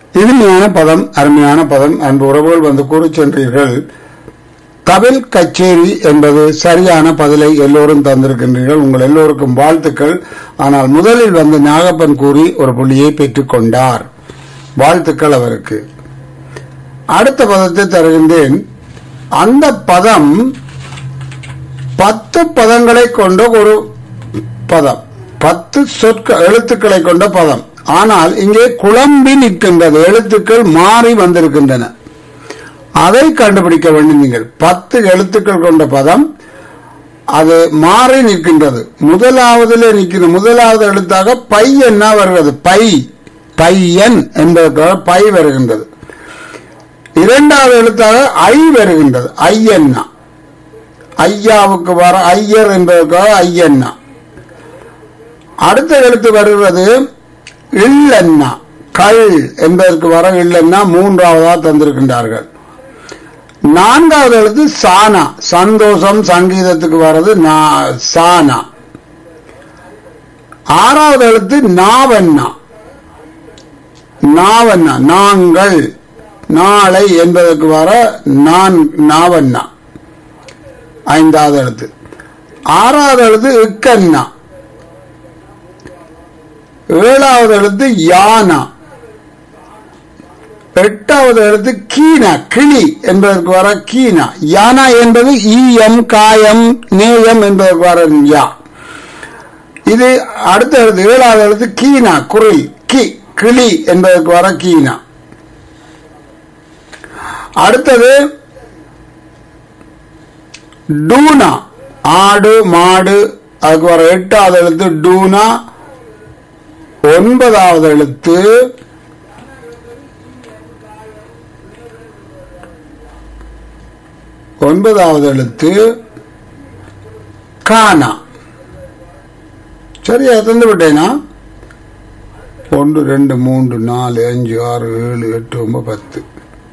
இனிமையான பதம் அருமையான பதம் அன்பு உறவுகள் வந்து கூறி சென்றீர்கள் கபில் கச்சேரி என்பது சரியான பதிலை எல்லோரும் தந்திருக்கின்றீர்கள் உங்கள் எல்லோருக்கும் வாழ்த்துக்கள் ஆனால் முதலில் வந்து நாகப்பன் கூறி ஒரு புள்ளியை பெற்றுக் கொண்டார் வாழ்த்துக்கள் அவருக்கு அடுத்த பதத்தை தருகின்றேன் அந்த பதம் பத்து பதங்களை கொண்ட ஒரு பதம் பத்து சொற்க எழுத்துக்களை கொண்ட பதம் ஆனால் இங்கே குழம்பி நிற்கின்றது எழுத்துக்கள் மாறி வந்திருக்கின்றன அதை கண்டுபிடிக்க வேண்டும் நீங்கள் பத்து எழுத்துக்கள் கொண்ட பதம் அது மாறி நிற்கின்றது முதலாவதில் நிற்கிற முதலாவது எழுத்தாக பை என்ன வருகிறது பை பையன் என்பதற்காக பை வருகின்றது இரண்டாவது எழுத்தாக ஐ வருகின்றது ஐயன்னா ஐயாவுக்கு வர ஐயர் என்பதற்காக ஐயன்னா அடுத்த எழுத்து வருகிறது இல்லன்னா கள் என்பதற்கு வர இல்லன்னா மூன்றாவதா தந்திருக்கின்றார்கள் நான்காவது எழுத்து சானா சந்தோஷம் சங்கீதத்துக்கு வர்றது நா- சானா ஆறாவது எழுத்து நாவண்ணா நாவண்ணா நாங்கள் நாளை என்பதற்கு வர நான் நாவண்ணா ஐந்தாவது எழுத்து ஆறாவது எழுத்து இக்கண்ணா ஏழாவது எழுத்து யானா எட்டாவது எழுத்து கீனா கிளி என்பதற்கு வர கீனா யானா என்பது ஈயம் காயம் நேயம் என்பதற்கு வர யா இது அடுத்த எழுத்து ஏழாவது எழுத்து கீனா குரில் கி கிளி என்பதற்கு வர கீனா அடுத்தது டூனா ஆடு மாடு அதுக்கு வர எட்டாவது எழுத்து டூனா ஒன்பதாவது எழுத்து ஒன்பதாவது எழுத்து கானா சரியா தந்து விட்டேனா ஒன்று ரெண்டு மூன்று நாலு அஞ்சு ஆறு ஏழு எட்டு ஒன்பது பத்து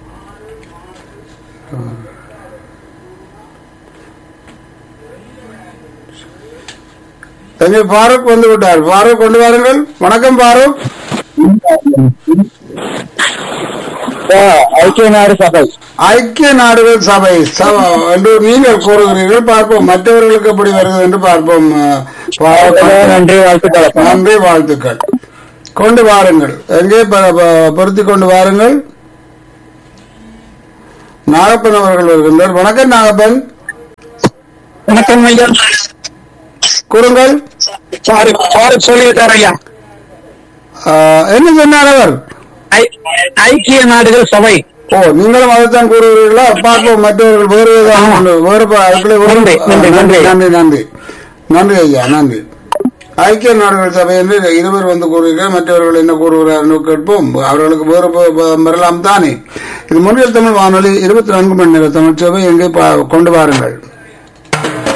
எங்கே பாரூக் வந்து விட்டார் பாரூக் கொண்டு வாருங்கள் வணக்கம் பாரூக் ஐக்கிய நாடு சபை ஐக்கிய நாடுகள் சபை சப- என்று நீங்கள் கூறுகிறீர்கள் பார்ப்போம் மற்றவர்களுக்கு எப்படி வருகிறது என்று பார்ப்போம் அஹ், பாரூக். நன்றி வாழ்த்துக்கள் நன்றி வாழ்த்துக்கள் கொண்டு வாருங்கள் எங்கே ப- ப- பொருத்தி கொண்டு வாருங்கள் நாகப்பன் அவர்கள் வருகின்றார் வணக்கம் நாகப்பன் வணக்கம் ஐயா கூறுங்கள் சாரி சாரி சொல்லிவிட்டார் ஐயா அஹ், என்ன சொன்னார் அவர் ஐ- ஐக்கிய நாடுகள் சபை ஓ நீங்களும் அதைத்தான் கூறுகிறீர்களா பார்ப்போம் மற்றவர்கள் வேறு ஏதாவது ஒன்று, வேறு ப- அதுக்குள்ளே வேறு- நன்றி, நன்றி, நன்றி. நன்றி நன்றி நன்றி ஐயா நன்றி ஐக்கிய நாடுகள் சபை என்று இருவர் வந்து கூறுகிறார் மற்றவர்கள் என்ன கூறுகிறார் என்று கேட்போம் அவர்களுக்கு வேறு ப- ப- வரலாம் தானே இது முன்னில் தமிழ் வானொலி இருபத்தி நான்கு மணி நேர தமிழ் சபை எங்கே பா- கொண்டு வாருங்கள்